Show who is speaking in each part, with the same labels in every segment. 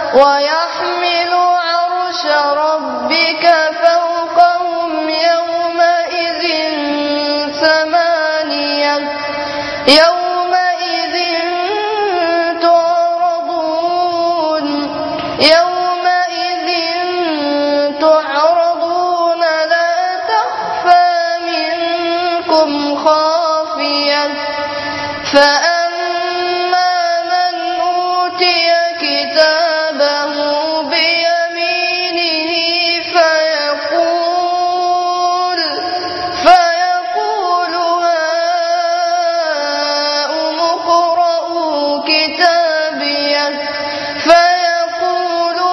Speaker 1: ويحمل عرش ربك فوقهم يومئذ ثمانية يومئذ تعرضون يومئذ تعرضون لا تخفى منكم خافية فأما من أوتي كتابه بيمينه فيقول فيقول هاؤم اقرءوا كتابيه فيقول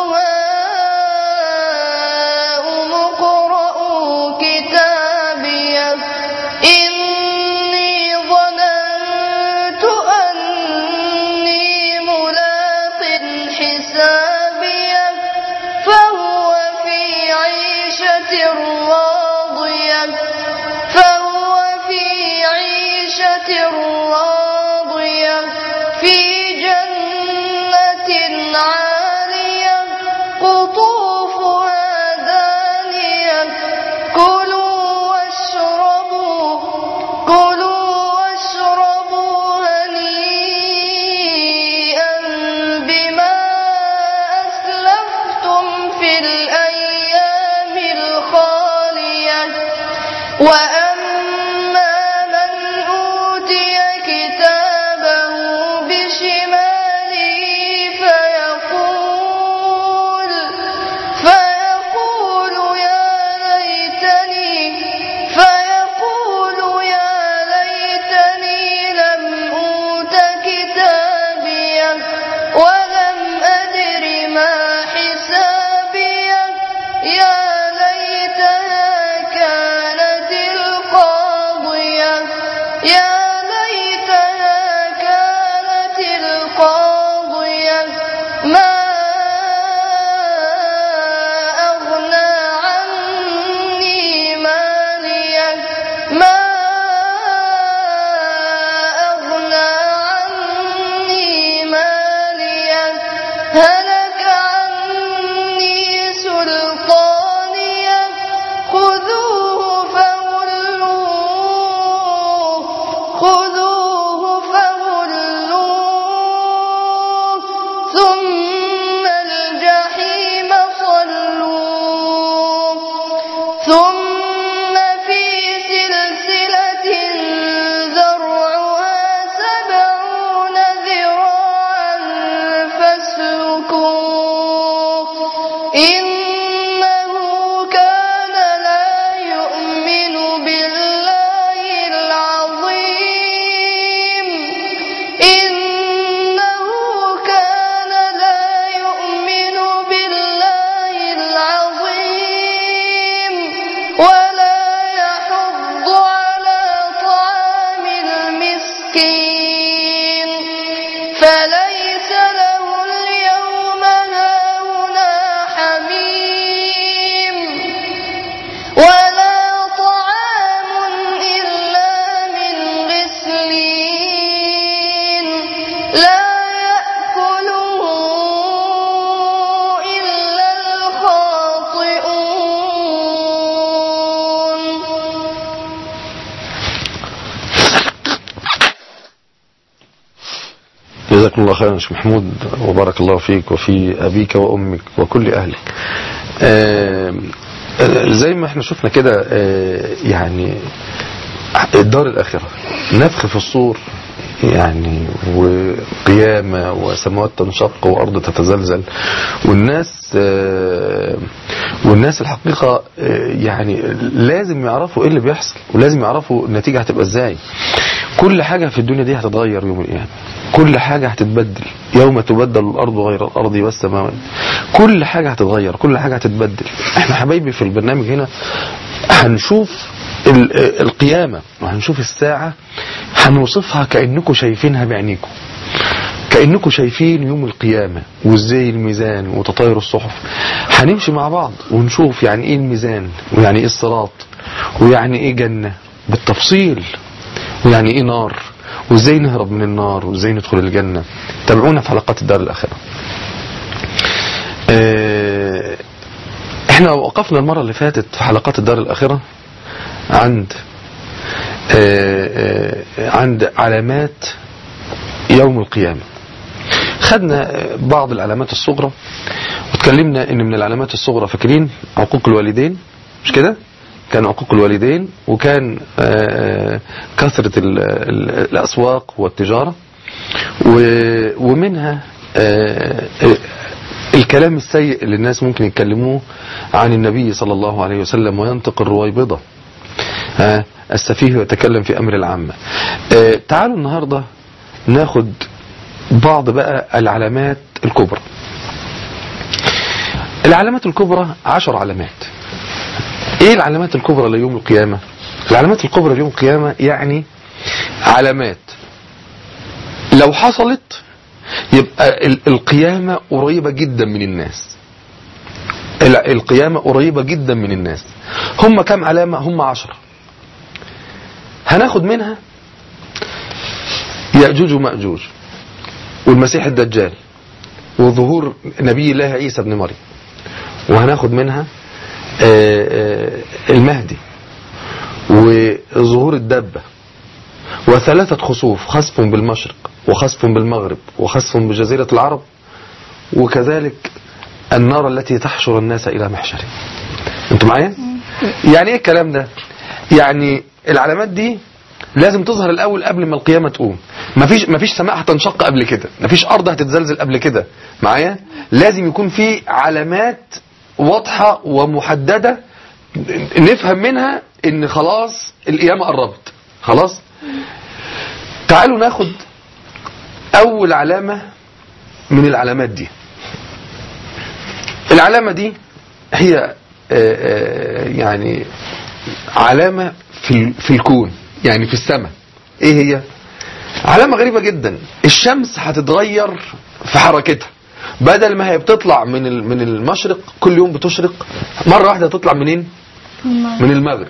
Speaker 1: هاؤم اقرءوا كتابيه إني ظننت أني ملاق حسابيه فهو في عيشة راضية فهو في عيشة راضية في جنة عالية قطوفها دانية كلوا واشربوا كلوا واشربوا هنيئا بما أسلفتم في الأيام الخالية وأما من أوتي كتابه بشماله فيقول فيقول يا ليتني فيقول يا ليتني لم أوت كتابيه ولم أدر ما حسابيه يا ليتها كانت القاضية يا ليتها كانت القاضية ما أغنى عني ماليه ما أغنى عني ماليه هلك عني سلطانيه خذوه فغلوه خذوه فغلوه ثم الجحيم صلوه ثم في سلسلة ذرعها سبعون ذراعا فاسلكوه إنه كان لا يؤمن بالله العظيم إنه كان لا يؤمن بالله العظيم ولا يحض على طعام المسكين فليس له اليوم هاهنا حميم ولا طعام إلا من غسلين لا يأكله إلا الخاطئون
Speaker 2: جزاكم الله خيرا يا شيخ محمود وبارك الله فيك وفي أبيك وأمك وكل أهلك آه، زي ما احنا شفنا كده آه، يعني الدار الآخرة نفخ في الصور يعني وقيامة وسماوات تنشق وأرض تتزلزل والناس آه، والناس الحقيقة آه، يعني لازم يعرفوا ايه اللي بيحصل ولازم يعرفوا النتيجة هتبقى ازاي كل حاجة في الدنيا دي هتتغير يوم القيامة كل حاجة هتتبدل يوم تبدل الأرض غير الأرض والسماوات كل حاجة هتتغير كل حاجة هتتبدل احنا حبايبي في البرنامج هنا هنشوف ال- القيامة وهنشوف الساعة هنوصفها كأنكم شايفينها بعينيكم كأنكم شايفين يوم القيامة وازاي الميزان وتطاير الصحف هنمشي مع بعض ونشوف يعني ايه الميزان ويعني ايه الصراط ويعني ايه جنة بالتفصيل ويعني ايه نار وازاي نهرب من النار وازاي ندخل الجنة تابعونا في حلقات الدار الآخرة آه، احنا وقفنا المرة اللي فاتت في حلقات الدار الآخرة عند آه، آه، عند علامات يوم القيامة خدنا آه، بعض العلامات الصغرى واتكلمنا ان من العلامات الصغرى فاكرين عقوق الوالدين مش كده كان عقوق الوالدين وكان آه، كثرة ال- ال- الأسواق والتجارة و- ومنها آه، الكلام السيء اللي الناس ممكن يتكلموه عن النبي صلى الله عليه وسلم وينطق الرويبضة آه، السفيه يتكلم في أمر العامة آه، تعالوا النهاردة ناخد بعض بقى العلامات الكبرى العلامات الكبرى عشر علامات ايه العلامات الكبرى ليوم القيامة العلامات الكبرى ليوم القيامة يعني علامات لو حصلت يبقى ال- القيامة قريبة جدا من الناس ال- القيامة قريبة جدا من الناس هم كم علامة هم عشرة هناخد منها يأجوج ومأجوج والمسيح الدجال وظهور نبي الله عيسى بن مريم وهناخد منها آه، آه، المهدي وظهور الدبة وثلاثة خسوف خسف بالمشرق وخسف بالمغرب وخسف بجزيرة العرب وكذلك النار التي تحشر الناس إلى محشره انتوا معايا يعني ايه الكلام ده يعني العلامات دي لازم تظهر الاول قبل ما القيامه تقوم مفيش مفيش سماء هتنشق قبل كده مفيش ارض هتتزلزل قبل كده معايا لازم يكون في علامات واضحه ومحدده نفهم منها ان خلاص القيامه قربت خلاص تعالوا ناخد اول علامه من العلامات دي العلامه دي هي آه، آه، يعني علامة في ال- في الكون يعني في السماء ايه هي علامة غريبة جدا الشمس هتتغير في حركتها بدل ما هي بتطلع من ال- من المشرق كل يوم بتشرق مرة واحدة تطلع منين من المغرب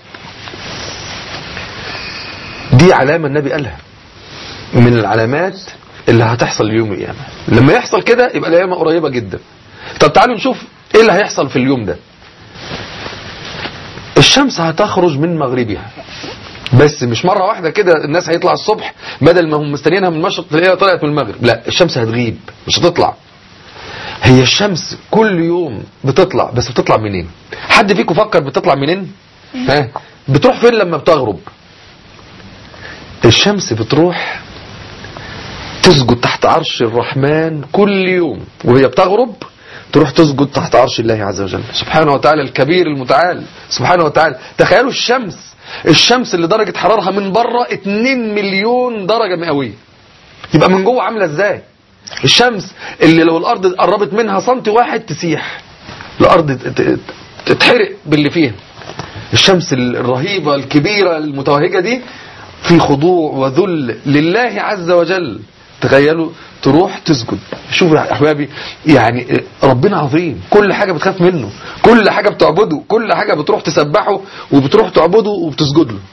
Speaker 2: دي علامة النبي قالها من العلامات اللي هتحصل يوم القيامة لما يحصل كده يبقى القيامة قريبة جدا طب تعالوا نشوف ايه اللي هيحصل في اليوم ده الشمس هتخرج من مغربها بس مش مرة واحدة كده الناس هيطلع الصبح بدل ما هم مستنيينها من المشرق تلاقيها طلعت من المغرب لا الشمس هتغيب مش هتطلع هي الشمس كل يوم بتطلع بس بتطلع منين حد فيكم فكر بتطلع منين ها بتروح فين لما بتغرب الشمس بتروح تسجد تحت عرش الرحمن كل يوم وهي بتغرب تروح تسجد تحت عرش الله عز وجل سبحانه وتعالى الكبير المتعال سبحانه وتعالى تخيلوا الشمس الشمس اللي درجة حرارها من بره 2 مليون درجة مئوية يبقى من جوه عاملة ازاي الشمس اللي لو الارض قربت منها سنتي واحد تسيح الارض ت- ت- تتحرق باللي فيها الشمس الرهيبة الكبيرة المتوهجة دي في خضوع وذل لله عز وجل تخيلوا تروح تسجد شوفوا يا احبابي يعني ربنا عظيم كل حاجة بتخاف منه كل حاجة بتعبده كل حاجة بتروح تسبحه وبتروح تعبده وبتسجد له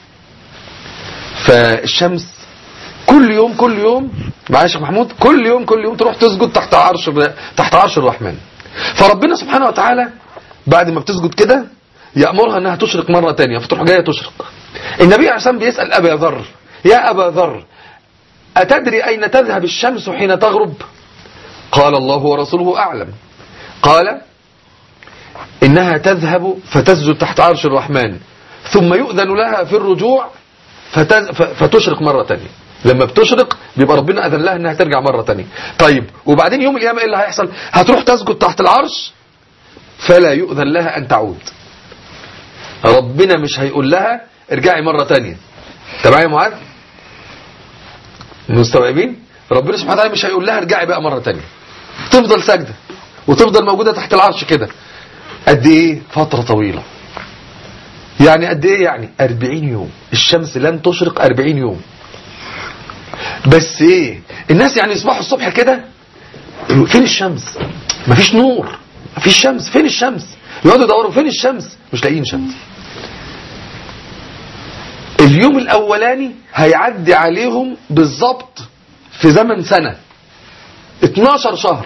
Speaker 2: فالشمس كل يوم كل يوم معايا يا شيخ محمود كل يوم كل يوم تروح تسجد تحت عرش تحت عرش الرحمن فربنا سبحانه وتعالى بعد ما بتسجد كده يأمرها انها تشرق مرة تانية فتروح جاية تشرق النبي عليه الصلاة والسلام بيسأل أبا ذر يا أبا ذر أتدري أين تذهب الشمس حين تغرب قال الله ورسوله أعلم قال إنها تذهب فتسجد تحت عرش الرحمن ثم يؤذن لها في الرجوع فتز... ف- فتشرق مرة تانية لما بتشرق بيبقى ربنا أذن لها إنها ترجع مرة تانية طيب وبعدين يوم القيامة إيه اللي هيحصل هتروح تسجد تحت العرش فلا يؤذن لها أن تعود ربنا مش هيقول لها ارجعي مرة تانية انت معايا يا معاذ مستوعبين ربنا سبحانه وتعالى مش هيقول لها ارجعي بقى مرة تانية تفضل ساجدة وتفضل موجودة تحت العرش كده قد ايه فترة طويلة يعني قد ايه يعني 40 يوم الشمس لن تشرق 40 يوم بس ايه الناس يعني يصبحوا الصبح كده فين الشمس مفيش نور مفيش شمس فين الشمس يقعدوا يدوروا فين الشمس مش لاقيين شمس اليوم الاولاني هيعدي عليهم بالظبط في زمن سنة 12 شهر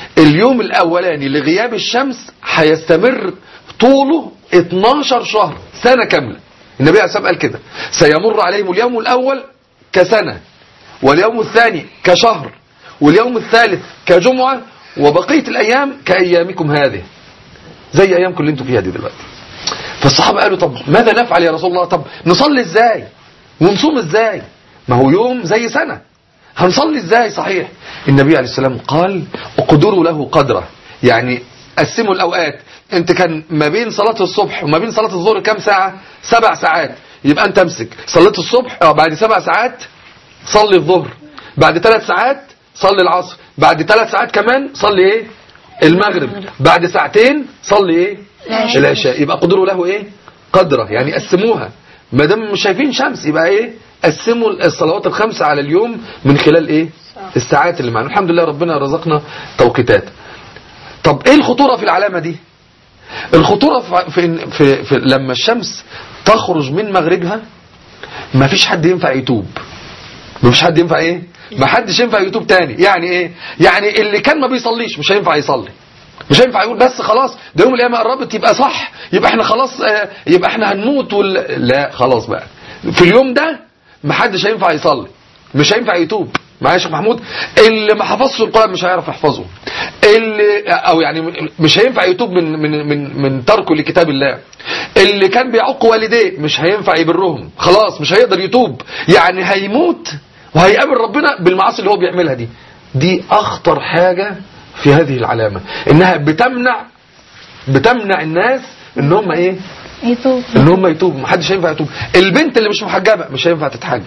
Speaker 2: اليوم الاولاني لغياب الشمس هيستمر طوله 12 شهر سنة كاملة النبي عليه الصلاة والسلام قال كده سيمر عليهم اليوم الاول كسنة واليوم الثاني كشهر واليوم الثالث كجمعة وبقية الايام كايامكم هذه زي ايامكم اللي انتم فيها دي دلوقتي فالصحابة قالوا طب ماذا نفعل يا رسول الله طب نصلي ازاي ونصوم ازاي ما هو يوم زي سنة هنصلي ازاي صحيح النبي عليه السلام قال اقدروا له قدره يعني قسموا الاوقات انت كان ما بين صلاة الصبح وما بين صلاة الظهر كام ساعة سبع ساعات يبقى انت امسك صليت الصبح اه بعد سبع ساعات صلي الظهر بعد ثلاث ساعات صلي العصر بعد ثلاث ساعات كمان صلي ايه المغرب بعد ساعتين صلي ايه
Speaker 1: العشاء.
Speaker 2: العشاء يبقى قدروا له ايه قدره يعني قسموها ما دام مش شايفين شمس يبقى ايه قسموا الصلوات الخمسه على اليوم من خلال ايه الساعات اللي معانا الحمد لله ربنا رزقنا توقيتات طب ايه الخطوره في العلامه دي الخطوره في, في, في, في لما الشمس تخرج من مغربها ما فيش حد ينفع يتوب ما فيش حد ينفع ايه ما حدش ينفع يتوب تاني يعني ايه يعني اللي كان ما بيصليش مش هينفع يصلي مش هينفع يقول بس خلاص ده يوم القيامه قربت يبقى صح يبقى احنا خلاص آه، يبقى احنا هنموت وال... لا خلاص بقى في اليوم ده ما حدش هينفع يصلي مش هينفع يتوب معايا يا شيخ محمود اللي ما حفظش القران مش هيعرف يحفظه اللي او يعني مش هينفع يتوب من من من من تركه لكتاب الله اللي كان بيعق والديه مش هينفع يبرهم خلاص مش هيقدر يتوب يعني هيموت وهيقابل ربنا بالمعاصي اللي هو بيعملها دي دي اخطر حاجه في هذه العلامه انها بتمنع بتمنع الناس ان هم ايه
Speaker 1: يتوب
Speaker 2: ان هم يتوبوا محدش هينفع يتوب البنت اللي مش محجبه مش هينفع تتحجب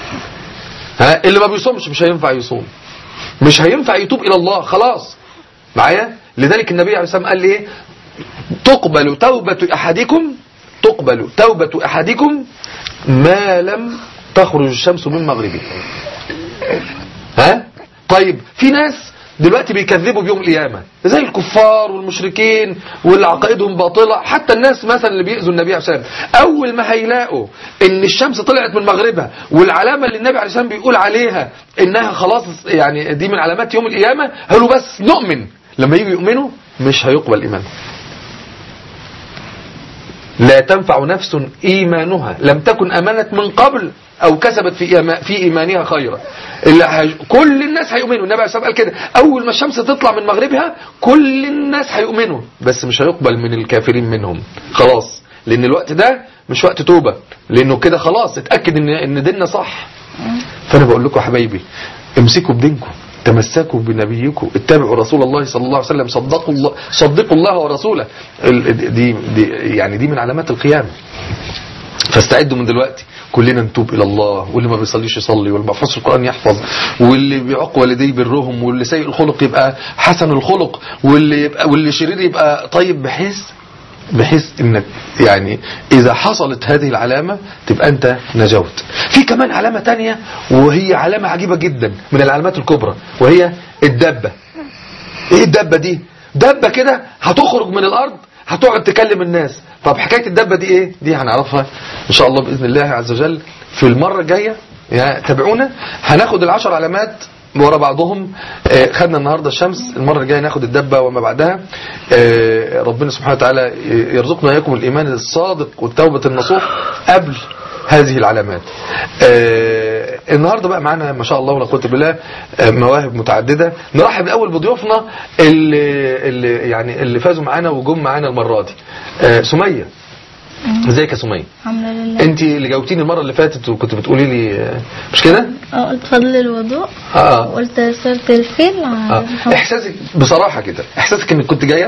Speaker 2: ها اللي ما بيصومش مش هينفع يصوم مش هينفع يتوب الى الله خلاص معايا لذلك النبي عليه الصلاه والسلام قال لي ايه تقبل توبه احدكم تقبل توبه احدكم ما لم تخرج الشمس من مغربها ها طيب في ناس دلوقتي بيكذبوا بيوم القيامة زي الكفار والمشركين واللي عقائدهم باطلة حتى الناس مثلا اللي بيأذوا النبي عليه الصلاة والسلام أول ما هيلاقوا إن الشمس طلعت من مغربها والعلامة اللي النبي عليه الصلاة والسلام بيقول عليها إنها خلاص يعني دي من علامات يوم القيامة قالوا بس نؤمن لما يجوا يؤمنوا مش هيقبل إيمانهم لا تنفع نفس إيمانها لم تكن أمنت من قبل أو كسبت في إيما- في إيمانها خيرا اللي هي- كل الناس هيؤمنوا النبي عليه الصلاة والسلام قال كده أول ما الشمس تطلع من مغربها كل الناس هيؤمنوا بس مش هيقبل من الكافرين منهم خلاص لأن الوقت ده مش وقت توبة لأنه كده خلاص اتأكد إن إن ديننا صح فأنا بقول لكم يا حبايبي امسكوا بدينكم تمسكوا بنبيكم اتبعوا رسول الله صلى الله عليه وسلم صدقوا الله صدقوا الله ورسوله ال- دي, دي يعني دي من علامات القيامه فاستعدوا من دلوقتي كلنا نتوب الى الله واللي ما بيصليش يصلي واللي ما بيحفظش القران يحفظ واللي بيعق والديه برهم واللي سيء الخلق يبقى حسن الخلق واللي يبقى واللي شرير يبقى طيب بحيث بحيث انك يعني اذا حصلت هذه العلامة تبقى انت نجوت في كمان علامة تانية وهي علامة عجيبة جدا من العلامات الكبرى وهي الدبة ايه الدبة دي دبة كده هتخرج من الارض هتقعد تكلم الناس طب حكاية الدبة دي ايه دي هنعرفها ان شاء الله باذن الله عز وجل في المرة الجاية يعني تابعونا هناخد العشر علامات ورا بعضهم آه، خدنا النهارده الشمس المره الجايه ناخد الدبه وما بعدها آه، ربنا سبحانه وتعالى يرزقنا اياكم الايمان الصادق والتوبه النصوح قبل هذه العلامات آه النهارده بقى معانا ما شاء الله ولا قوه الا بالله آه مواهب متعدده نرحب الاول بضيوفنا اللي, اللي يعني اللي فازوا معانا وجم معانا المره دي آه سميه ازيك يا سميه
Speaker 1: الحمد لله
Speaker 2: انت اللي جاوبتيني المره اللي فاتت وكنت بتقولي لي آه، مش كده
Speaker 1: اه قلت فضل الوضوء
Speaker 2: اه
Speaker 1: قلت سورة الفيل على
Speaker 2: آه.
Speaker 1: الحب.
Speaker 2: احساسك بصراحه كده احساسك انك كنت جايه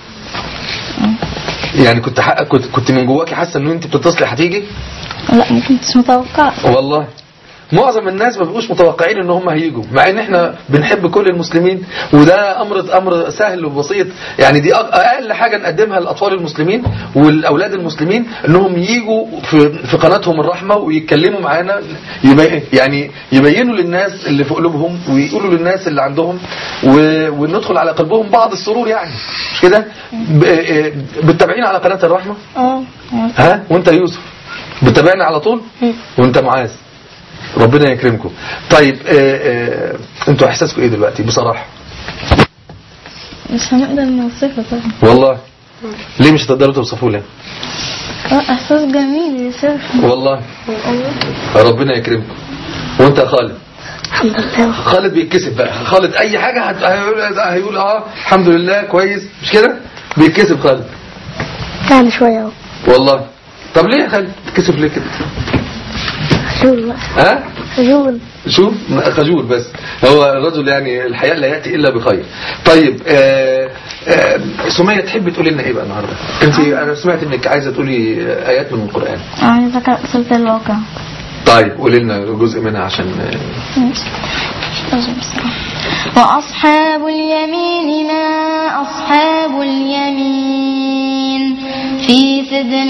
Speaker 2: يعني كنت حق كنت كنت من جواكي حاسه ان انت بتتصلي هتيجي
Speaker 1: لا ما كنتش متوقعة
Speaker 2: والله معظم الناس ما بيبقوش متوقعين ان هم هيجوا مع ان احنا بنحب كل المسلمين وده امر امر سهل وبسيط يعني دي أق- اقل حاجه نقدمها للاطفال المسلمين والاولاد المسلمين انهم يجوا في في قناتهم الرحمه ويتكلموا معانا يبي يعني يبينوا للناس اللي في قلوبهم ويقولوا للناس اللي عندهم و- وندخل على قلبهم بعض السرور يعني مش كده ب- آه، بتتابعين على قناه الرحمه
Speaker 1: اه
Speaker 2: ها وانت يا يوسف بتتابعنا على طول
Speaker 1: مم.
Speaker 2: وانت معاذ ربنا يكرمكم طيب آه آه انتوا احساسكم ايه دلوقتي بصراحه
Speaker 1: مش هنقدر نوصفه طبعا
Speaker 2: والله ليه مش هتقدروا توصفوه ليه
Speaker 1: آه، احساس جميل يسر
Speaker 2: والله ربنا يكرمكم وانت يا خالد
Speaker 3: الحمد لله
Speaker 2: خالد بيتكسب بقى خالد اي حاجه هت- هيقول هيقول اه الحمد لله كويس مش كده بيتكسب خالد
Speaker 3: يعني شوية اهو
Speaker 2: والله طب ليه يا خالد تكسب ليه كده
Speaker 3: خجول بقى
Speaker 2: ها
Speaker 3: خجول
Speaker 2: شوف خجول بس هو الرجل يعني الحياة لا يأتي إلا بخير طيب آه آه سمية تحب تقولي لنا إيه بقى النهاردة أنت أنا سمعت إنك عايزة تقولي آيات من القرآن
Speaker 1: عايزة أقرأ سورة الواقع
Speaker 2: طيب قولي لنا جزء منها عشان آه،
Speaker 1: ماشي. لازم بصراحة. وأصحاب اليمين ما أصحاب اليمين في سدر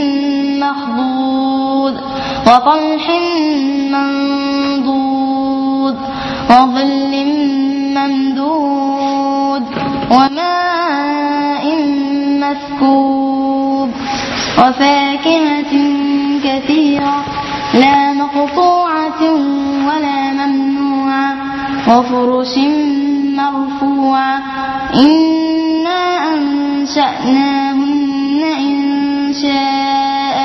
Speaker 1: مخضود وطلح منضود وظل ممدود وماء مسكوب وفاكهة كثيرة لا مقطوعة ولا ممنوعة وفرش مرفوعة إنا أنشأناهن إن شاء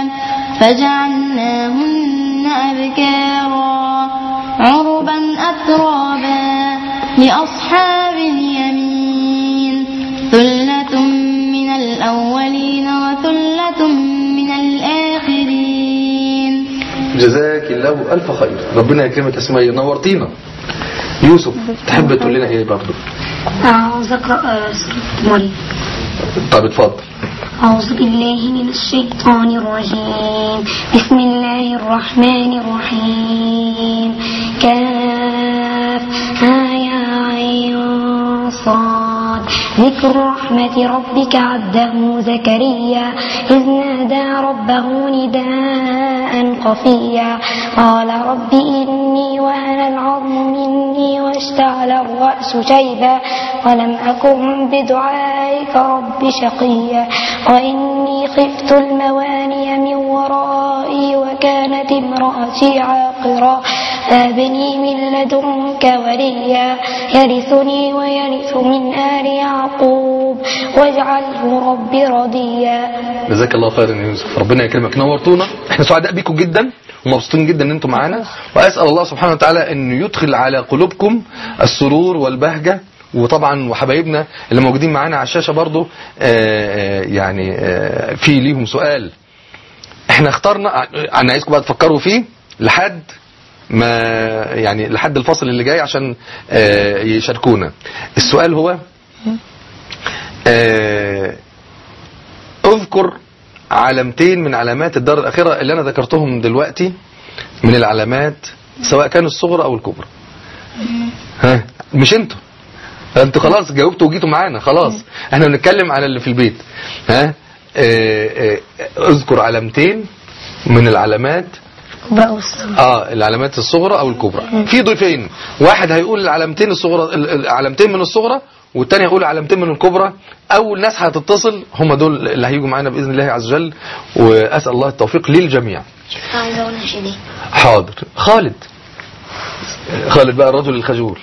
Speaker 1: فجعلناهن أبكارا عربا أترابا لأصحاب اليمين ثلة من الأولين وثلة من الآخرين
Speaker 2: جزاك الله ألف خير ربنا يكرمك يا سمية نورتينا يوسف تحب تقول لنا إيه برضه
Speaker 3: أعوذ أقرأ سورة مريم
Speaker 2: طب اتفضل
Speaker 3: أعوذ بالله من الشيطان الرجيم بسم الله الرحمن الرحيم كاف ها يا عين صاد ذكر رحمة ربك عبده زكريا إذ نادى ربه نداء خفيا قال رب إني وهن العظم مني واشتعل الرأس شيبا ولم أكن بدعائك رب شقيا وإني خفت المواني من ورائي وكانت امرأتي عاقرا فابني من لدنك وليا يرثني ويرث من آل يعقوب واجعله رب رضيا
Speaker 2: جزاك الله خيرا يا يوسف ربنا يكرمك نورتونا احنا سعداء بيكم جدا ومبسوطين جدا ان انتم معانا واسال الله سبحانه وتعالى انه يدخل على قلوبكم السرور والبهجه وطبعا وحبايبنا اللي موجودين معانا على الشاشه برضو آه، آه، يعني آه، في ليهم سؤال احنا اخترنا انا عايزكم بقى تفكروا فيه لحد ما يعني لحد الفصل اللي جاي عشان آه، يشاركونا السؤال هو آه، اذكر علامتين من علامات الدار الأخيرة اللي أنا ذكرتهم دلوقتي من العلامات سواء كانوا الصغرى أو الكبرى ها مش انتوا انتوا خلاص جاوبتوا وجيتوا معانا خلاص احنا بنتكلم على اللي في البيت ها آه، آه، اذكر علامتين من العلامات
Speaker 3: كبرى والصغرى
Speaker 2: اه العلامات الصغرى او الكبرى في ضيفين واحد هيقول العلامتين الصغرى ال- العلامتين من الصغرى والتاني هيقول علامتين من الكبرى اول ناس هتتصل هم دول اللي هيجوا معانا باذن الله عز وجل واسال الله التوفيق للجميع
Speaker 3: عايزة أقول نشيدين
Speaker 2: حاضر خالد خالد بقى الرجل الخجول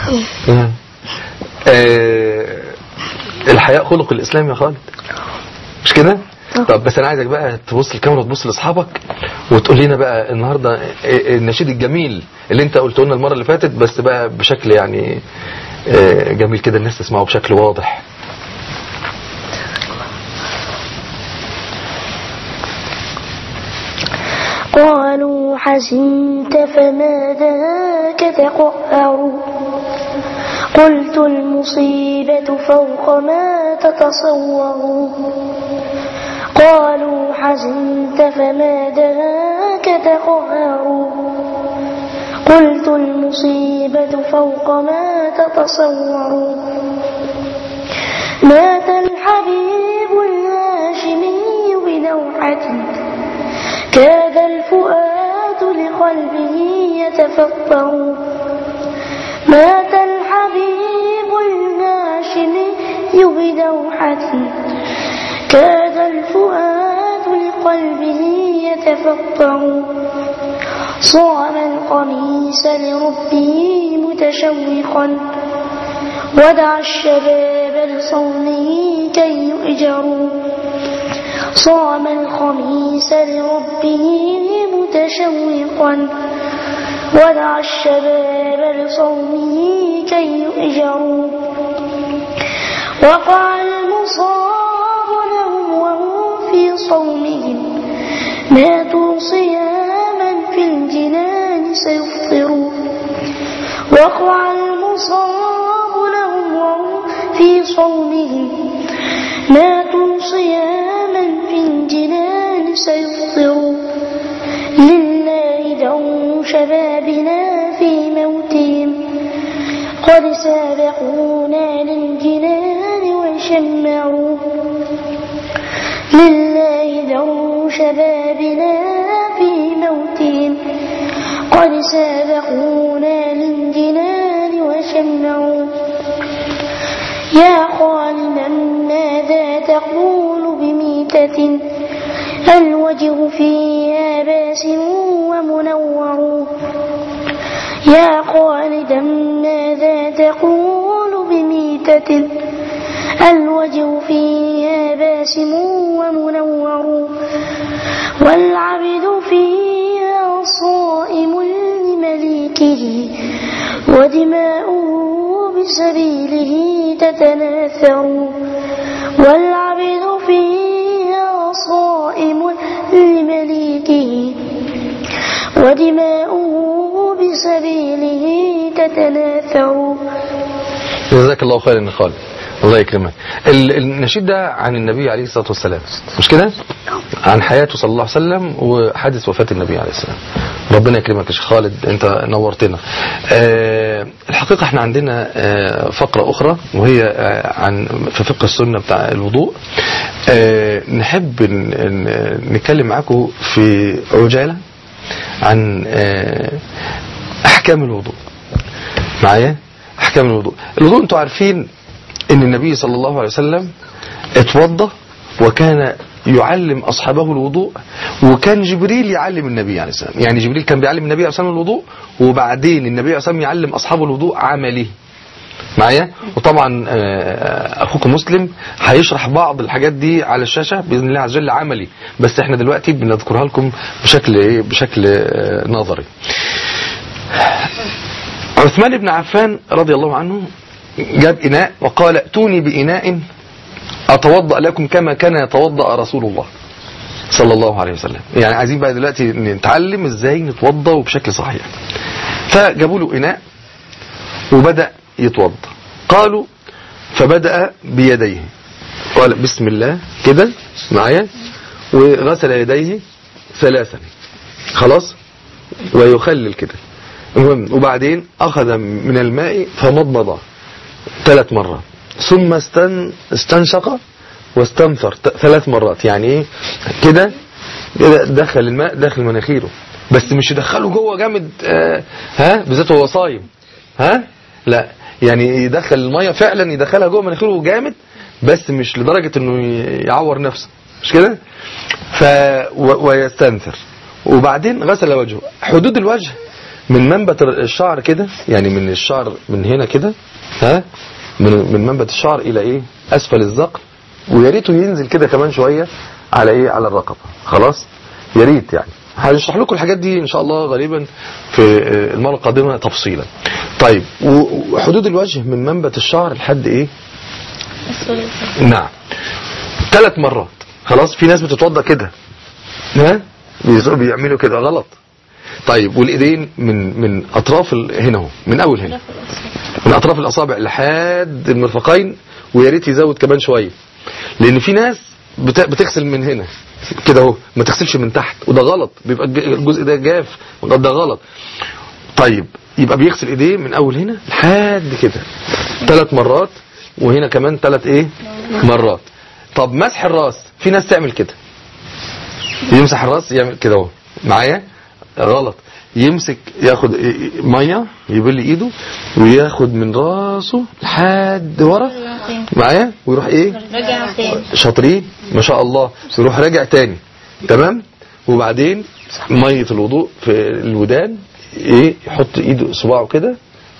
Speaker 2: آه الحياء خلق الاسلام يا خالد مش كده طب بس انا عايزك بقى تبص الكاميرا وتبص لاصحابك وتقول لنا بقى النهارده إيه النشيد الجميل اللي انت قلته لنا المره اللي فاتت بس بقى بشكل يعني آه، جميل كده الناس تسمعه بشكل واضح
Speaker 3: قالوا حزنت فما ذاك تقهر قلت المصيبة فوق ما تتصور قالوا حزنت فما ذاك تقهر قلت المصيبة فوق ما تتصور مات الحبيب الهاشمي بلوحة كاد الفؤاد لقلبه يتفطر مات الحبيب الهاشمي بدوحة كاد الفؤاد لقلبه يتفطر صام القميص لربه متشوقا ودع الشباب لصومه كي يؤجروا صام الخميس لربه متشوقا ودع الشباب لصومه كي يؤجروا وقع المصاب لهم وهم في صومهم ماتوا صياما في الجنان سيفطرون وقع المصاب لهم وهم في صومهم ماتوا صياما في الجنان سيفطرون لله دعوا شبابنا في موتهم قد سابقونا للجنان وشمعوا لله دعوا شبابنا في موتهم قد سابقونا للجنان وشمعوا يا خالدا ماذا تقول بميتة الوجه فيها باسم ومنور يا خالدا ماذا تقول بميتة الوجه فيها باسم ومنور والعبد فيها صائم لمليكه ودماؤه بسبيله تتناثر والعبد فيها صائم لمليكه ودماؤه بسبيله تتناثر
Speaker 2: جزاك الله خيرا يا خالد الله يكرمك ال- النشيد ده عن النبي عليه الصلاة والسلام مش كده عن حياته صلى الله عليه وسلم وحادث وفاة النبي عليه السلام ربنا يكرمك يا شيخ خالد انت نورتنا آه الحقيقة احنا عندنا آه فقرة اخرى وهي آه عن في فقه السنة بتاع الوضوء آه نحب ن- ن- نتكلم معاكم في عجالة عن آه احكام الوضوء معايا احكام الوضوء الوضوء انتوا عارفين ان النبي صلى الله عليه وسلم اتوضى وكان يعلم اصحابه الوضوء وكان جبريل يعلم النبي عليه السلام يعني جبريل كان بيعلم النبي عليه السلام الوضوء وبعدين النبي عليه السلام يعلم اصحابه الوضوء عملي معايا وطبعا آه، اخوكم مسلم هيشرح بعض الحاجات دي على الشاشه باذن الله عز وجل عملي بس احنا دلوقتي بنذكرها لكم بشكل ايه بشكل آه، نظري عثمان بن عفان رضي الله عنه جاب إناء وقال ائتوني بإناء أتوضأ لكم كما كان يتوضأ رسول الله صلى الله عليه وسلم يعني عايزين بقى دلوقتي نتعلم ازاي نتوضأ وبشكل صحيح فجابوا له إناء وبدأ يتوضأ قالوا فبدأ بيديه قال بسم الله كده معايا وغسل يديه ثلاثا خلاص ويخلل كده المهم وبعدين أخذ من الماء فمضمض ثلاث مرات ثم استن استنشق واستنثر ت- ثلاث مرات يعني ايه كده كده دخل الماء داخل مناخيره بس مش يدخله جوه جامد آه ها بالذات وهو صايم ها لا يعني يدخل الميه فعلا يدخلها جوه مناخيره جامد بس مش لدرجه انه ي- يعور نفسه مش كده ف و- ويستنثر وبعدين غسل وجهه حدود الوجه من منبت الشعر كده يعني من الشعر من هنا كده ها من من منبت الشعر الى ايه اسفل الذقن ويا ريته ينزل كده كمان شويه على ايه على الرقبه خلاص يا ريت يعني هنشرح لكم الحاجات دي ان شاء الله غالبا في آه، المره القادمه تفصيلا طيب و- وحدود الوجه من منبت الشعر لحد ايه نعم ثلاث مرات خلاص في ناس بتتوضى كده ها بيز- بيعملوا كده غلط طيب والايدين من من اطراف ال- هنا اهو من اول هنا من اطراف الاصابع لحد المرفقين ويا ريت يزود كمان شويه لان في ناس بت- بتغسل من هنا كده اهو ما تغسلش من تحت وده غلط بيبقى الج- الجزء ده جاف وده ده غلط طيب يبقى بيغسل ايديه من اول هنا لحد كده ثلاث مرات وهنا كمان ثلاث ايه مرات طب مسح الراس في ناس تعمل كده يمسح الراس يعمل كده اهو معايا غلط يمسك ياخد إيه- ميه يبل ايده وياخد من راسه لحد ورا معايا ويروح ايه
Speaker 1: رجع تاني
Speaker 2: شاطرين ما شاء الله يروح راجع تاني تمام وبعدين ميه الوضوء في الودان ايه يحط ايده صباعه كده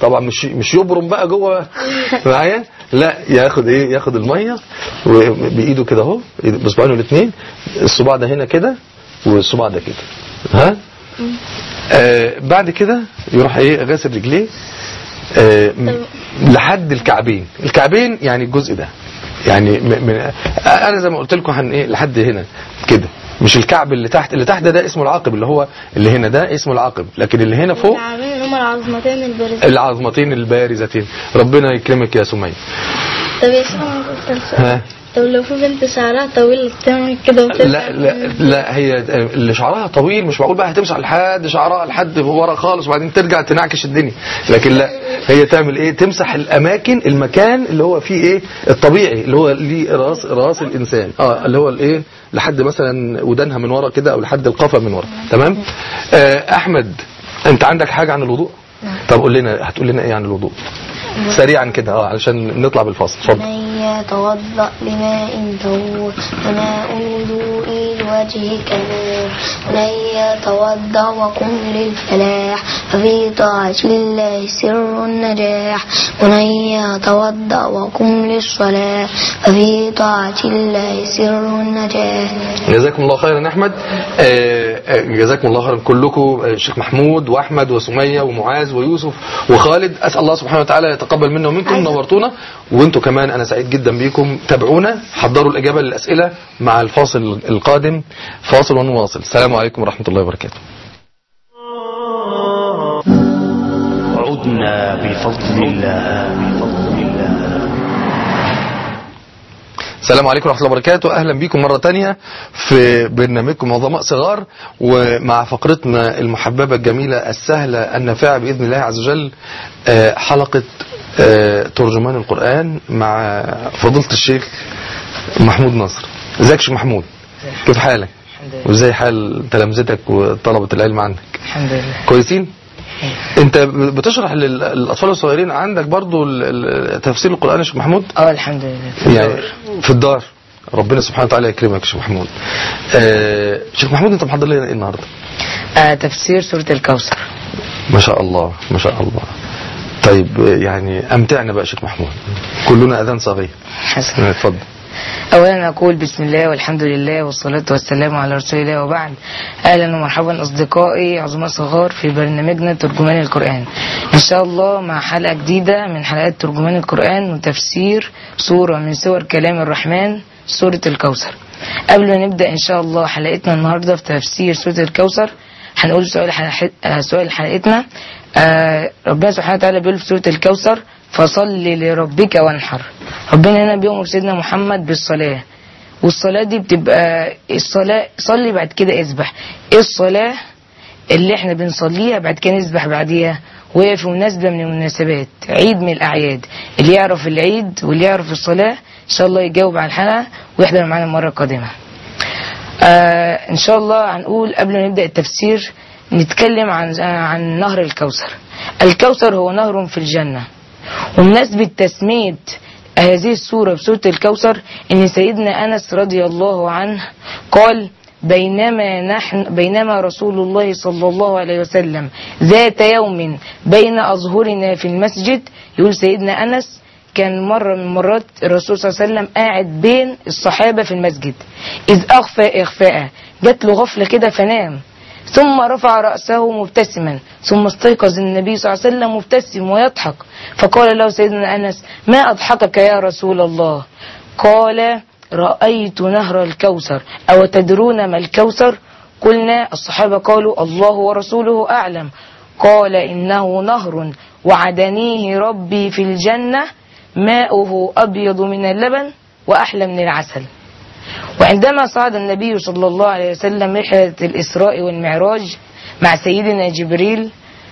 Speaker 2: طبعا مش مش يبرم بقى جوه معايا لا ياخد ايه ياخد الميه وبايده كده اهو بصباعينه الاثنين الصباع ده هنا كده والصباع ده كده ها آه بعد كده يروح ايه غاسل رجليه آه م- لحد الكعبين الكعبين يعني الجزء ده يعني م- من انا زي ما قلت لكم هن ايه لحد هنا كده مش الكعب اللي تحت اللي تحت ده, ده اسمه العقب اللي هو اللي هنا ده اسمه العقب لكن اللي هنا فوق
Speaker 1: العاملين هما العظمتين البارزين
Speaker 2: العظمتين البارزتين ربنا يكرمك يا سمية
Speaker 1: طب يا شيخ انا كنت أسأل.
Speaker 2: ها
Speaker 1: طب لو في بنت شعرها طويل بتعمل كده وترجع
Speaker 2: لا لا لا هي اللي شعرها طويل مش معقول بقى هتمسح لحد شعرها لحد ورا خالص وبعدين ترجع تنعكش الدنيا لكن لا هي تعمل ايه تمسح الاماكن المكان اللي هو فيه ايه الطبيعي اللي هو ليه راس راس الانسان اه اللي هو الايه لحد مثلا ودانها من ورا كده او لحد القفا من ورا تمام آه احمد انت عندك حاجه عن الوضوء طب قول لنا هتقول لنا ايه عن الوضوء سريعا كده اه علشان نطلع بالفاصل اتفضل
Speaker 3: من يتوضأ بماء طهور وماء الوضوء لوجهك نور من يتوضأ وقم للفلاح ففي طاعة الله سر النجاح ومن يتوضأ وقم للصلاة ففي طاعة الله سر النجاح
Speaker 2: جزاكم الله خيرا يا احمد آه، آه، جزاكم الله خيرا كلكم آه، الشيخ محمود واحمد وسميه ومعاذ ويوسف وخالد اسال الله سبحانه وتعالى يتقبل منا ومنكم نورتونا وانتم كمان انا سعيد جدا بيكم تابعونا حضروا الاجابه للاسئله مع الفاصل القادم فاصل ونواصل السلام عليكم ورحمه الله وبركاته
Speaker 4: عدنا بفضل الله بفضل الله
Speaker 2: السلام عليكم ورحمة الله وبركاته أهلا بكم مرة تانية في برنامجكم عظماء صغار ومع فقرتنا المحببة الجميلة السهلة النافعة بإذن الله عز وجل آه، حلقة آه، ترجمان القرآن مع فضيلة الشيخ محمود نصر ازيك يا شيخ محمود كيف حالك
Speaker 5: الحمد لله
Speaker 2: وازاي حال تلامذتك وطلبة العلم عندك
Speaker 5: الحمد لله
Speaker 2: كويسين انت بتشرح للاطفال الصغيرين عندك برضو ال- ال- تفسير القرآن يا شيخ محمود
Speaker 5: اه الحمد لله في
Speaker 2: يعني
Speaker 5: الدار.
Speaker 2: في الدار ربنا سبحانه وتعالى يكرمك يا شيخ محمود آه شيخ محمود انت محضر لنا ايه النهارده
Speaker 5: آه تفسير سورة الكوثر
Speaker 2: ما شاء الله ما شاء الله طيب آه، يعني امتعنا بقى يا شيخ محمود كلنا اذان صغير
Speaker 5: حسن
Speaker 2: اتفضل
Speaker 5: أولا أقول بسم الله والحمد لله والصلاة والسلام على رسول الله وبعد أهلا ومرحبا أصدقائي عظماء صغار في برنامجنا ترجمان القرآن إن شاء الله مع حلقة جديدة من حلقات ترجمان القرآن وتفسير سورة من سور كلام الرحمن سورة الكوثر قبل ما نبدأ إن شاء الله حلقتنا النهاردة في تفسير سورة الكوثر هنقول سؤال حلقت- آه، سؤال حلقتنا آه، ربنا سبحانه وتعالى بيقول في سورة الكوثر فصل لربك وانحر ربنا هنا بيأمر سيدنا محمد بالصلاة والصلاة دي بتبقى الصلاة صلي بعد كده اذبح ايه الصلاة اللي احنا بنصليها بعد كده نذبح بعديها وهي في مناسبة من المناسبات عيد من الأعياد اللي يعرف العيد واللي يعرف الصلاة إن شاء الله يجاوب على الحلقة ويحضر معانا المرة القادمة آه إن شاء الله هنقول قبل ما نبدأ التفسير نتكلم عن عن نهر الكوثر الكوثر هو نهر في الجنة ومناسبة تسمية هذه السورة بسورة الكوثر إن سيدنا أنس رضي الله عنه قال بينما نحن بينما رسول الله صلى الله عليه وسلم ذات يوم بين أظهرنا في المسجد يقول سيدنا أنس كان مرة من مرات الرسول صلى الله عليه وسلم قاعد بين الصحابة في المسجد إذ أخفى إخفاء جات له غفلة كده فنام ثم رفع رأسه مبتسما ثم استيقظ النبي صلى الله عليه وسلم مبتسم ويضحك فقال له سيدنا أنس ما أضحكك يا رسول الله قال رأيت نهر الكوثر أو تدرون ما الكوثر قلنا الصحابة قالوا الله ورسوله أعلم قال إنه نهر وعدنيه ربي في الجنة ماؤه أبيض من اللبن وأحلى من العسل وعندما صعد النبي صلى الله عليه وسلم رحلة الإسراء والمعراج مع سيدنا جبريل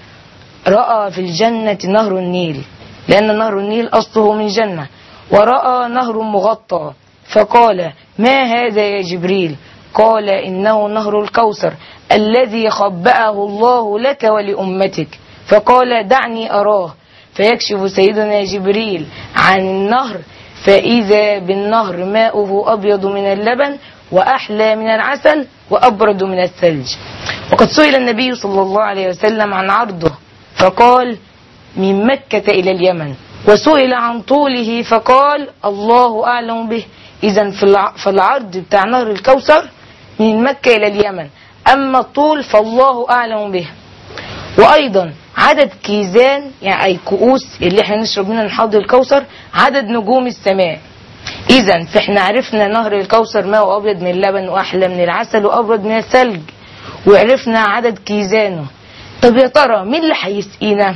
Speaker 5: رأى في الجنة نهر النيل لأن نهر النيل أصله من جنة ورأى نهر مغطى فقال ما هذا يا جبريل قال إنه نهر الكوثر الذي خبأه الله لك ولأمتك فقال دعني أراه فيكشف سيدنا جبريل عن النهر فإذا بالنهر ماؤه أبيض من اللبن وأحلى من العسل وأبرد من الثلج وقد سئل النبي صلى الله عليه وسلم عن عرضه فقال من مكة إلى اليمن وسئل عن طوله فقال الله أعلم به إذا في الع- في العرض بتاع نهر الكوثر من مكة إلى اليمن أما الطول فالله أعلم به وأيضا عدد كيزان يعني أي كؤوس اللي احنا نشرب منها من حوض الكوثر عدد نجوم السماء إذا فاحنا عرفنا نهر الكوثر ماء أبيض من اللبن وأحلى من العسل وأبرد من الثلج وعرفنا عدد كيزانه طب يا ترى مين اللي هيسقينا؟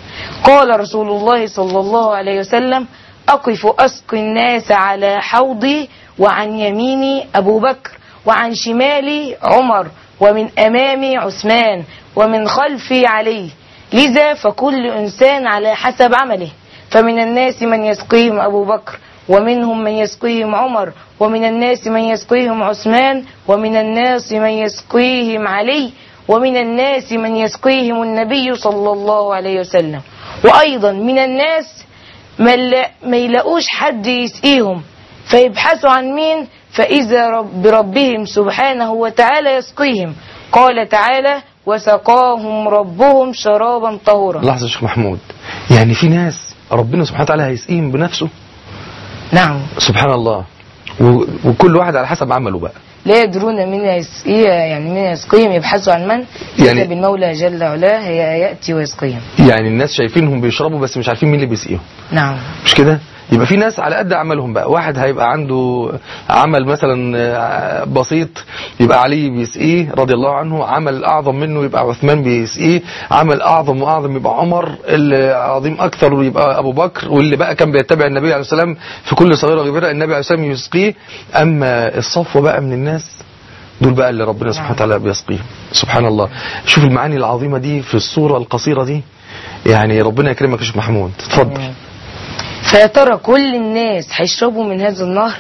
Speaker 5: قال رسول الله صلى الله عليه وسلم أقف أسقي الناس على حوضي وعن يميني أبو بكر وعن شمالي عمر ومن أمامي عثمان ومن خلفي علي لذا فكل إنسان على حسب عمله فمن الناس من يسقيهم أبو بكر ومنهم من يسقيهم عمر ومن الناس من يسقيهم عثمان ومن الناس من يسقيهم علي ومن الناس من يسقيهم النبي صلى الله عليه وسلم وأيضا من الناس ما لا- ما يلاقوش حد يسقيهم فيبحثوا عن مين فإذا رب بربهم سبحانه وتعالى يسقيهم قال تعالى وسقاهم ربهم شرابا طهورا
Speaker 2: لحظة يا شيخ محمود يعني في ناس ربنا سبحانه وتعالى هيسقيهم بنفسه
Speaker 5: نعم
Speaker 2: سبحان الله و- وكل واحد على حسب عمله بقى
Speaker 5: لا يدرون من يسقيه يعني من يسقيهم يبحثوا عن من
Speaker 2: يعني-
Speaker 5: يعني بالمولى جل وعلا هي يأتي ويسقيهم
Speaker 2: يعني الناس شايفينهم بيشربوا بس مش عارفين مين اللي بيسقيهم
Speaker 5: نعم
Speaker 2: مش كده يبقى في ناس على قد عملهم بقى واحد هيبقى عنده عمل مثلا آه، بسيط يبقى علي بيسقيه رضي الله عنه عمل اعظم منه يبقى عثمان بيسقيه عمل اعظم واعظم يبقى عمر اللي عظيم اكثر يبقى ابو بكر واللي بقى كان بيتبع النبي عليه السلام في كل صغيره كبيره النبي عليه السلام يسقيه اما الصفوه بقى من الناس دول بقى اللي ربنا سبحانه وتعالى بيسقيهم سبحان الله شوف المعاني العظيمه دي في الصوره القصيره دي يعني ربنا يكرمك يا شيخ محمود اتفضل
Speaker 5: فيا ترى كل الناس هيشربوا من هذا النهر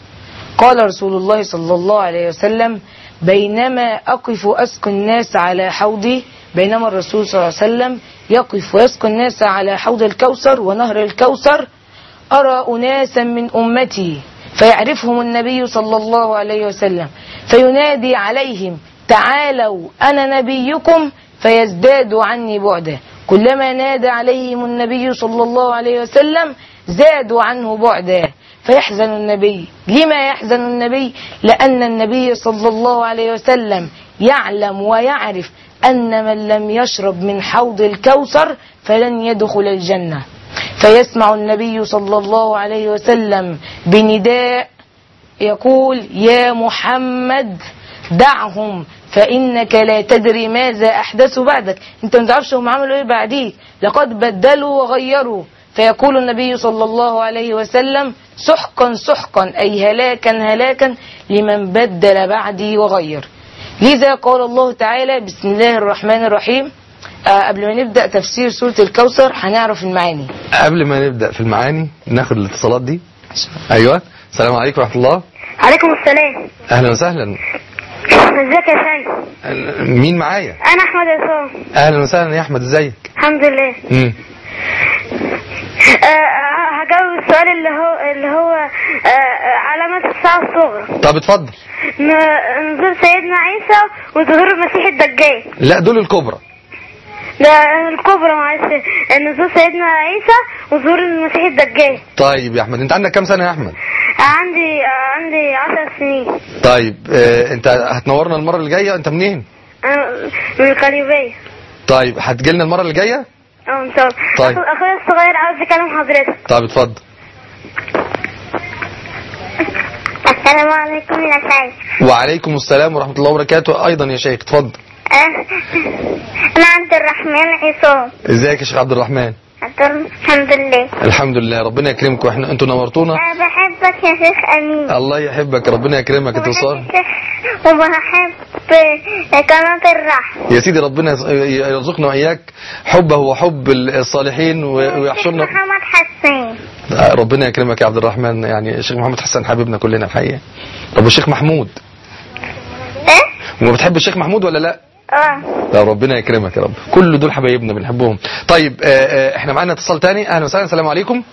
Speaker 5: قال رسول الله صلى الله عليه وسلم بينما أقف أسقي الناس على حوضي بينما الرسول صلى الله عليه وسلم يقف ويسقي الناس على حوض الكوثر ونهر الكوثر أرى أناسا من أمتي فيعرفهم النبي صلى الله عليه وسلم فينادي عليهم تعالوا أنا نبيكم فيزدادوا عني بعدا كلما نادى عليهم النبي صلى الله عليه وسلم زادوا عنه بعدا فيحزن النبي لما يحزن النبي لأن النبي صلى الله عليه وسلم يعلم ويعرف أن من لم يشرب من حوض الكوثر فلن يدخل الجنة فيسمع النبي صلى الله عليه وسلم بنداء يقول يا محمد دعهم فإنك لا تدري ماذا أحدثوا بعدك أنت ما تعرفش هم عملوا إيه بعديك لقد بدلوا وغيروا فيقول النبي صلى الله عليه وسلم سحقا سحقا أي هلاكا هلاكا لمن بدل بعدي وغير لذا قال الله تعالى بسم الله الرحمن الرحيم آه قبل ما نبدأ تفسير سورة الكوثر هنعرف المعاني
Speaker 2: قبل ما نبدأ في المعاني ناخد الاتصالات دي ايوه السلام عليكم ورحمة الله
Speaker 3: عليكم السلام
Speaker 2: اهلا وسهلا
Speaker 3: ازيك يا سيد
Speaker 2: مين معايا
Speaker 3: انا احمد عصام
Speaker 2: اهلا وسهلا يا احمد ازيك
Speaker 3: الحمد لله
Speaker 2: مم.
Speaker 3: آه، هجاوب السؤال اللي هو اللي هو آه، علامات الساعة الصغرى
Speaker 2: طب اتفضل
Speaker 3: ن- نزول سيدنا عيسى وظهور المسيح الدجال
Speaker 2: لا دول الكبرى
Speaker 3: ده الكبرى معلش نزول سيدنا عيسى وظهور المسيح الدجال
Speaker 2: طيب يا احمد انت عندك كام سنة يا احمد
Speaker 3: عندي عندي عشر سنين
Speaker 2: طيب اه انت هتنورنا المرة اللي جاية انت منين
Speaker 3: أنا من القليوبية
Speaker 2: طيب هتجيلنا المرة اللي جاية
Speaker 3: اه ان شاء الله
Speaker 2: طيب.
Speaker 3: أخو- اخويا الصغير عاوز يكلم حضرتك
Speaker 2: طيب اتفضل
Speaker 3: السلام عليكم يا سيد
Speaker 2: وعليكم السلام ورحمة الله وبركاته ايضا يا شيخ اتفضل
Speaker 3: انا عبد الرحمن عصام
Speaker 2: ازيك يا شيخ عبد الرحمن
Speaker 3: الحمد لله
Speaker 2: الحمد لله ربنا يكرمكم احنا انتوا نورتونا
Speaker 3: انا بحبك يا شيخ امين
Speaker 2: الله يحبك ربنا يكرمك اتصال
Speaker 3: وبحب قناة الرحمة
Speaker 2: يا سيدي ربنا يس- يرزقنا واياك حبه وحب الصالحين و- ويحشرنا
Speaker 3: محمد حسين
Speaker 2: ربنا يكرمك يا عبد الرحمن يعني الشيخ محمد حسن حبيبنا كلنا الحقيقه طب الشيخ محمود
Speaker 3: ايه؟
Speaker 2: وما بتحب الشيخ محمود ولا لا
Speaker 3: اه
Speaker 2: لا ربنا يكرمك يا رب كل دول حبايبنا بنحبهم طيب آه، آه، احنا معانا اتصال تاني اهلا وسهلا السلام عليكم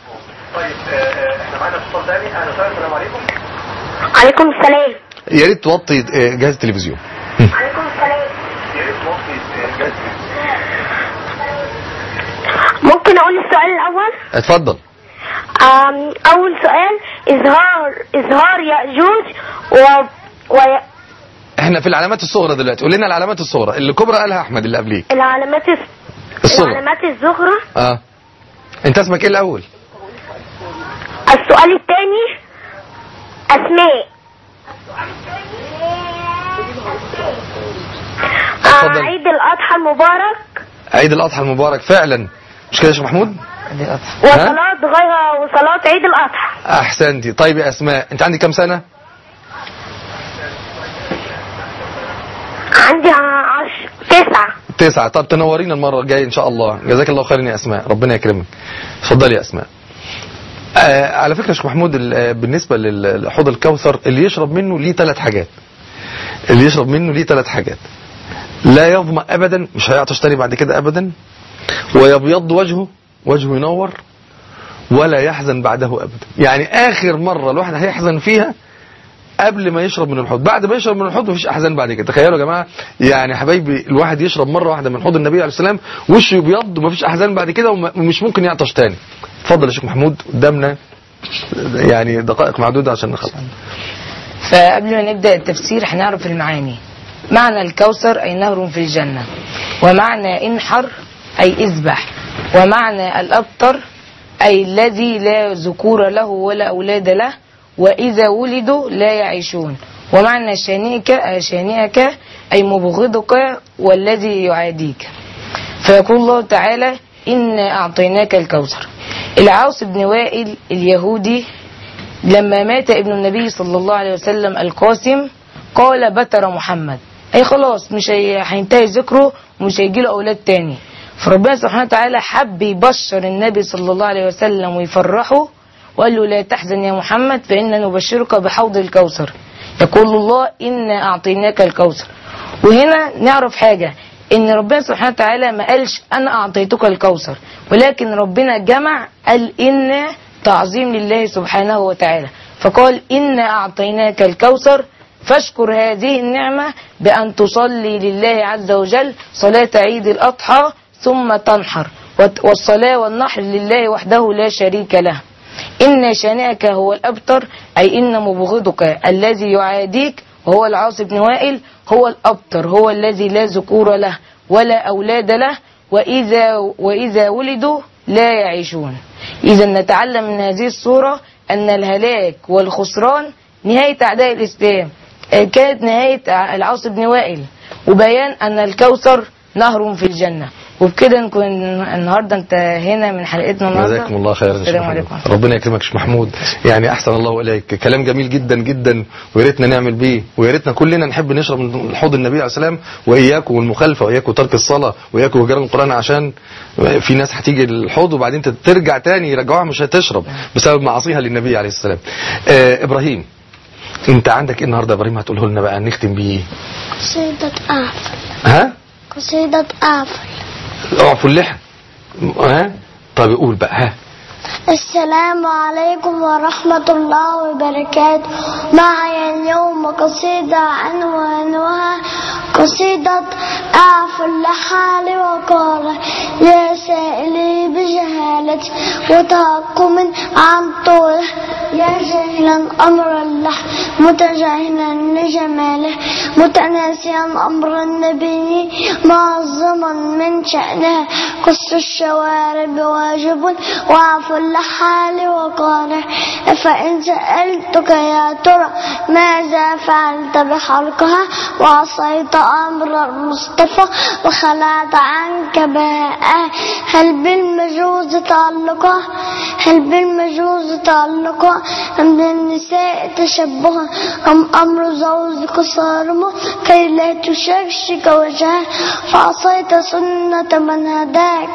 Speaker 3: عليكم السلام
Speaker 2: يا ريت توطي آه، جهاز التلفزيون
Speaker 3: عليكم السلام ممكن ممكن اقول السؤال الاول
Speaker 2: اتفضل
Speaker 3: آم، اول سؤال اظهار اظهار ياجوج و, و...
Speaker 2: احنا في العلامات الصغرى دلوقتي قول لنا العلامات الصغرى اللي كبرى قالها احمد اللي قبليك
Speaker 3: العلامات الس-
Speaker 2: الصغرى
Speaker 3: العلامات الزهرة
Speaker 2: اه انت اسمك ايه الاول
Speaker 3: السؤال الثاني اسماء آه،
Speaker 2: اتفضل.
Speaker 3: عيد الاضحى المبارك
Speaker 2: عيد الاضحى المبارك فعلا مش كده يا شيخ محمود
Speaker 5: دي الأضحى.
Speaker 3: وصلاة غير وصلاة عيد الاضحى
Speaker 2: احسنتي طيب يا اسماء انت عندك كام سنه
Speaker 3: عندي عشر تسعة
Speaker 2: تسعة طب تنورينا المرة الجاية إن شاء الله جزاك الله خيرا يا أسماء ربنا يكرمك اتفضلي يا أسماء آه على فكرة يا شيخ محمود ال- آه، بالنسبة لل- لحوض الكوثر اللي يشرب منه ليه ثلاث حاجات اللي يشرب منه ليه ثلاث حاجات لا يظمأ أبدا مش هيعطش تاني بعد كده أبدا ويبيض وجهه وجهه ينور ولا يحزن بعده أبدا يعني آخر مرة الواحد هيحزن فيها قبل ما يشرب من الحوض بعد ما يشرب من الحوض مفيش احزان بعد كده تخيلوا يا جماعه يعني حبايبي الواحد يشرب مره واحده من حوض النبي عليه السلام وشه يبيض ومفيش احزان بعد كده وم- ومش ممكن يعطش تاني اتفضل يا شيخ محمود قدامنا يعني دقائق معدوده عشان نخلص
Speaker 5: فقبل ما نبدأ التفسير هنعرف المعاني معنى الكوثر أي نهر في الجنة ومعنى انحر أي اذبح ومعنى الأبتر أي الذي لا ذكور له ولا أولاد له وإذا ولدوا لا يعيشون ومعنى شانئك شانئك أي مبغضك والذي يعاديك فيقول الله تعالى إنا أعطيناك الكوثر العاص بن وائل اليهودي لما مات ابن النبي صلى الله عليه وسلم القاسم قال بتر محمد اي خلاص مش هي- هينتهي ذكره ومش هيجي له اولاد تاني فربنا سبحانه وتعالى حب يبشر النبي صلى الله عليه وسلم ويفرحه وقال له لا تحزن يا محمد فإنا نبشرك بحوض الكوثر يقول الله إنا أعطيناك الكوثر وهنا نعرف حاجة ان ربنا سبحانه وتعالى ما قالش انا اعطيتك الكوثر ولكن ربنا جمع قال ان تعظيم لله سبحانه وتعالى فقال انا اعطيناك الكوثر فاشكر هذه النعمة بأن تصلي لله عز وجل صلاة عيد الأضحى ثم تنحر وت- والصلاة والنحر لله وحده لا شريك له إن شانئك هو الأبتر أي إن مبغضك الذي يعاديك وهو العاص بن وائل هو الأبتر هو الذي لا ذكور له ولا أولاد له وإذا, وإذا ولدوا لا يعيشون إذا نتعلم من هذه الصورة أن الهلاك والخسران نهاية أعداء الإسلام آه، كانت نهاية العاص بن وائل وبيان أن الكوثر نهر في الجنة وبكده نكون النهارده انتهينا من حلقتنا النهارده
Speaker 2: جزاكم الله خيرا يا شيخ
Speaker 5: السلام
Speaker 2: محمود.
Speaker 5: عليكم
Speaker 2: ربنا يكرمك يا شيخ محمود يعني احسن الله اليك كلام جميل جدا جدا ويا ريتنا نعمل بيه ويا ريتنا كلنا نحب نشرب من حوض النبي عليه السلام واياكم والمخالفه واياكم ترك الصلاه واياكم هجران القران عشان في ناس هتيجي الحوض وبعدين ترجع تاني يرجعوها مش هتشرب بسبب معاصيها للنبي عليه السلام آه ابراهيم انت عندك ايه النهارده يا ابراهيم هتقوله لنا بقى نختم بيه
Speaker 1: قصيدة قافل
Speaker 2: ها
Speaker 1: قصيدة قافل
Speaker 2: اعفوا اللحى ها طب قول بقى ها
Speaker 1: السلام عليكم ورحمة الله وبركاته معي اليوم قصيدة عنوانها قصيدة أعفو لحالي وقال يا سائلي بجهالة وتهكم عن طوله يا جاهلا أمر الله متجاهلا لجماله متناسيا أمر النبي معظما من شأنه قص الشوارب واجب وعفو اللحال وقاله فإن سألتك يا ترى ماذا فعلت بحلقها وعصيت أمر المصطفى وخلعت عنك بهاءه هل بالمجوز تعلقه هل بالمجوز تعلقه أم بالنساء تشبها أم أمر زوجك صارمه كي لا تشكشك وجهه فعصيت سنة من هداك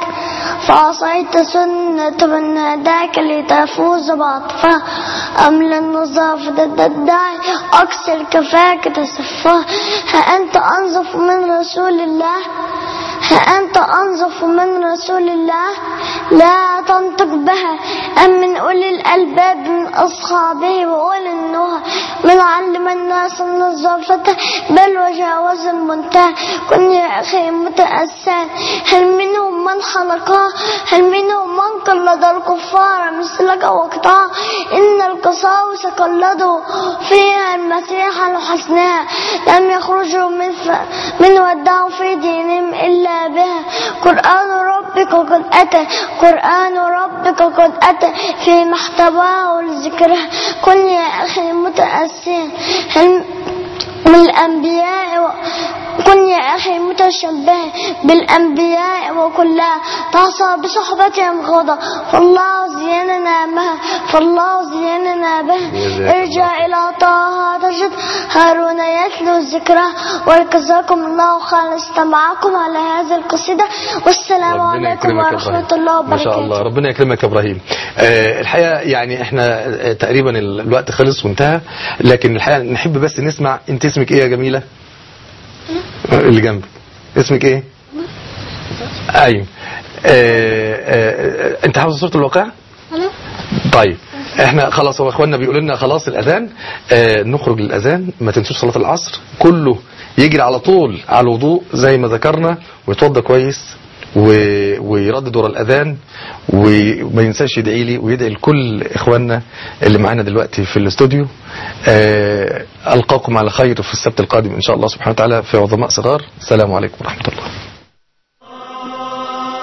Speaker 1: فعصيت سنة من هداك لتفوز بعطفها أم للنظافة تدعي أكثر كفاك تصفها ها أنت أنظف من رسول الله أأنت أنظف من رسول الله لا تنطق بها أم من أولي الألباب من أصحابه وأولي النهى من علم الناس النظافة بل وجاوز المنتهى كن يا أخي متأسان هل منهم من خلقها هل منهم من قلد الكفار مثلك وقطعا إن القساوس قلدوا فيها المسيح لحسنها لم يخرجوا من ف- من ودعوا في دينهم إلا بها قرآن ربك قد أتى قرآن ربك قد أتى في محتواه لذكرها كن يا أخي متأسيا هل من الأنبياء و... كن يا أخي متشبها بالأنبياء وكلها تعصى بصحبتهم غدا فالله زيننا بها فالله زيننا بها
Speaker 2: جزاك
Speaker 1: ارجع إلى طه تجد هارون يتلو ذكره وجزاكم الله خيرا استمعكم على هذه القصيدة والسلام
Speaker 2: ربنا
Speaker 1: عليكم
Speaker 2: يكرمك يا
Speaker 1: ورحمة
Speaker 2: إبراهيم.
Speaker 1: الله
Speaker 2: ما شاء الله
Speaker 1: وبركاته
Speaker 2: ربنا يكرمك يا ابراهيم آه الحقيقه يعني احنا آه، تقريبا ال- الوقت خلص وانتهى لكن الحقيقه نحب بس نسمع انت اسمك ايه يا جميله آه، اللي جنبك اسمك ايه ايوه آه آه آه، انت حافظ سوره الواقعه طيب احنا خلاص هو اخواننا بيقولوا لنا خلاص الاذان آه نخرج للاذان ما تنسوش صلاه العصر كله يجري على طول على الوضوء زي ما ذكرنا ويتوضى كويس و... ويردد ورا الاذان وما ينساش يدعي لي ويدعي لكل اخواننا اللي معانا دلوقتي في الاستوديو آه القاكم على خير في السبت القادم ان شاء الله سبحانه وتعالى في عظماء صغار السلام عليكم ورحمه الله